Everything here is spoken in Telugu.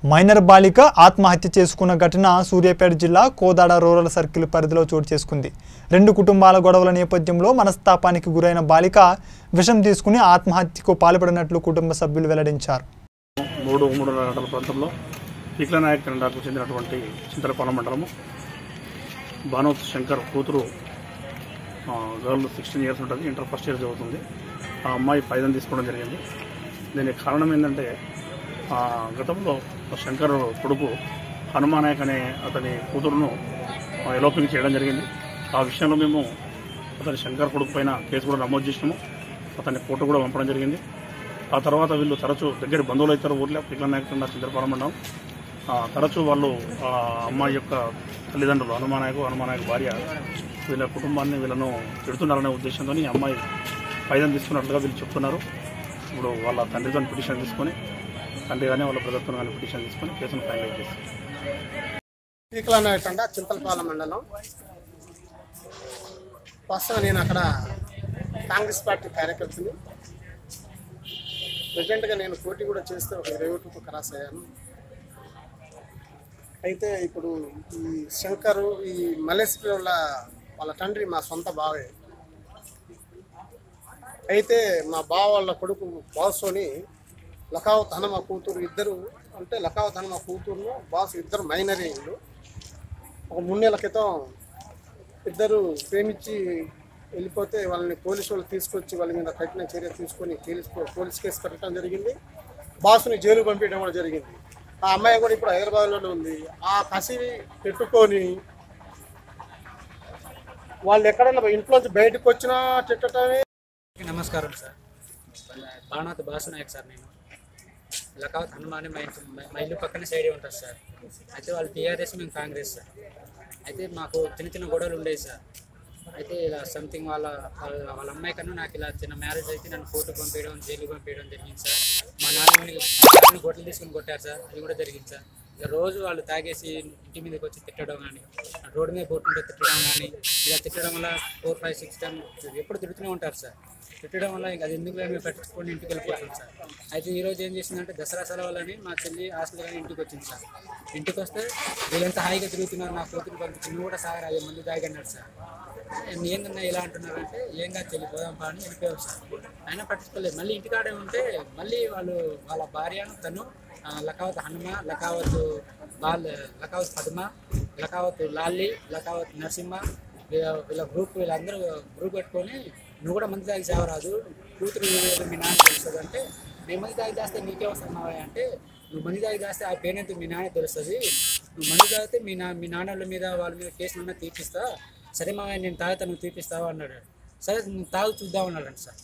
మైనర్ బాలిక ఆత్మహత్య చేసుకున్న ఘటన సూర్యాపేట జిల్లా కోదాడ రూరల్ సర్కిల్ పరిధిలో చోటు చేసుకుంది రెండు కుటుంబాల గొడవల నేపథ్యంలో మనస్తాపానికి గురైన బాలిక విషం తీసుకుని ఆత్మహత్యకు పాల్పడినట్లు కుటుంబ సభ్యులు వెల్లడించారు మూడు మూడున్నర గంటల ప్రాంతంలో పీక్ల నాయక్ తండాకు చెందినటువంటి చింతలపాలెం మండలము భానోత్ శంకర్ కూతురు ఆ, గర్ల్ సిక్స్టీన్ ఇయర్స్ ఉంటుంది ఇంటర్ ఫస్ట్ ఇయర్ చదువుతుంది ఆ అమ్మాయి పైదం తీసుకోవడం జరిగింది దీనికి కారణం ఏంటంటే ఆ, గతంలో శంకర్ కొడుకు హనుమానాయక్ అనే అతని కూతురును ఎలోపింగ్ చేయడం జరిగింది ఆ విషయంలో మేము అతని శంకర్ కొడుకు పైన కేసు కూడా నమోదు చేసినాము అతన్ని కోర్టు కూడా పంపడం జరిగింది ఆ తర్వాత వీళ్ళు తరచూ దగ్గర బంధువులు అవుతారు ఊర్లో పిల్లల నాయకులు చంద్రపాలెం మండలం ఆ, తరచూ వాళ్ళు ఆ అమ్మాయి యొక్క తల్లిదండ్రులు హనుమానాయకు హనుమానాయకు భార్య వీళ్ళ కుటుంబాన్ని వీళ్ళను తిడుతున్నారనే ఉద్దేశంతో ఈ అమ్మాయి పైదం తీసుకున్నట్లుగా వీళ్ళు చెప్తున్నారు ఇప్పుడు వాళ్ళ తండ్రితో పిటిషన్ తీసుకొని తండ్రి కానీ వాళ్ళ బ్రదర్తో కానీ పిటిషన్ తీసుకొని కేసును ఫైనలైజ్ చేస్తారు పీకలనేటండ చింతలపాలెం మండలం ప్రస్తుతం నేను అక్కడ కాంగ్రెస్ పార్టీ కార్యకర్తని ప్రజెంట్గా నేను పోటీ కూడా చేస్తే ఒక ఇరవై ఓట్లకు క్రాస్ అయ్యాను అయితే ఇప్పుడు ఈ శంకరు ఈ మలేసిపిల్ల వాళ్ళ తండ్రి మా సొంత బావే అయితే మా బావ వాళ్ళ కొడుకు బాసుని లకావత్ హనుమ కూతురు ఇద్దరు అంటే లకావత్ హనుమ కూతురును బాసు ఇద్దరు మైనరీలు ఒక మూడు నెలల క్రితం ఇద్దరు ప్రేమించి వెళ్ళిపోతే వాళ్ళని పోలీసు వాళ్ళు తీసుకొచ్చి వాళ్ళ మీద కఠిన చర్య తీసుకొని పోలీస్ పోలీస్ కేసు పెట్టడం జరిగింది బాసుని జైలు పంపించడం కూడా జరిగింది ఆ అమ్మాయి కూడా ఇప్పుడు హైదరాబాద్లోనే ఉంది ఆ కసి పెట్టుకొని వాళ్ళు ఎక్కడన్నా ఇంట్లోంచి బయటకు వచ్చినా తిట్టడమే అందరికీ నమస్కారం సార్ బాణాత్ బాసు నాయక్ సార్ నేను లకావత్ హనుమాని మా ఇంటి మా ఇల్లు పక్కన సైడే ఉంటుంది సార్ అయితే వాళ్ళు టీఆర్ఎస్ మేము కాంగ్రెస్ సార్ అయితే మాకు చిన్న చిన్న గొడవలు ఉండేవి సార్ అయితే ఇలా సంథింగ్ వాళ్ళ వాళ్ళ వాళ్ళ అమ్మాయి కన్నా నాకు ఇలా చిన్న మ్యారేజ్ అయితే నన్ను కోర్టు పంపించడం జైలు పంపించడం జరిగింది సార్ మా నాన్నని నాన్నని గొడ్లు తీసుకుని కొట్టారు సార్ అది కూడా జరిగింది సార్ ఇక రోజు వాళ్ళు తాగేసి ఇంటి మీదకి వచ్చి తిట్టడం కానీ రోడ్డు మీద పోతుంటే తిట్టడం కానీ ఇలా తిట్టడం వల్ల ఫోర్ ఫైవ్ సిక్స్ టైమ్ ఎప్పుడు తిడుతూనే ఉంటారు సార్ తిట్టడం వల్ల ఇంకా అది ఎందుకు మేము పెట్టించుకొని ఇంటికి వెళ్ళిపోతాం సార్ అయితే ఈ రోజు ఏం చేసిందంటే దసరా సెలవులని మా చెల్లి హాస్టల్ కానీ ఇంటికి వచ్చింది సార్ ఇంటికి వస్తే వీళ్ళంతా హాయిగా తిరుగుతున్నారు నా కూతురు పంపించి నువ్వు కూడా సాగర్ అయ్యే మంది దాగన్నాడు సార్ ఏందన్నా ఇలా అంటున్నారంటే ఏం కాదు చెల్లి పోదాం పా అని వెళ్ళిపోయాం సార్ అయినా పట్టించుకోలేదు మళ్ళీ ఇంటికాడే ఉంటే మళ్ళీ వాళ్ళు వాళ్ళ భార్యను తను ఆ, లకావత్ హనుమ లకావత్ బాల్ లకావత్ పద్మ లకావత్ లాలి లకావత్ నరసింహ వీళ్ళ వీళ్ళ గ్రూప్ వీళ్ళందరూ గ్రూప్ పెట్టుకొని నువ్వు కూడా మంది తాగి సేవరాదు కూతురు ఏదో మీ నాన్న తెలుస్తుంది అంటే నేను మంది తాగి చేస్తే నీకే వస్తున్నావా అంటే నువ్వు మంది తాగి చేస్తే ఆ పేరు ఎంత మీ నాన్న తెలుస్తుంది నువ్వు మంది తాగితే మీ నా మీ నాన్నల మీద వాళ్ళ మీద కేసులు ఉన్నా తీపిస్తా సరే మా నేను తాగితే నువ్వు తీపిస్తావా అన్నాడు సరే నువ్వు తాగు చూద్దాం అన్నాడు సార్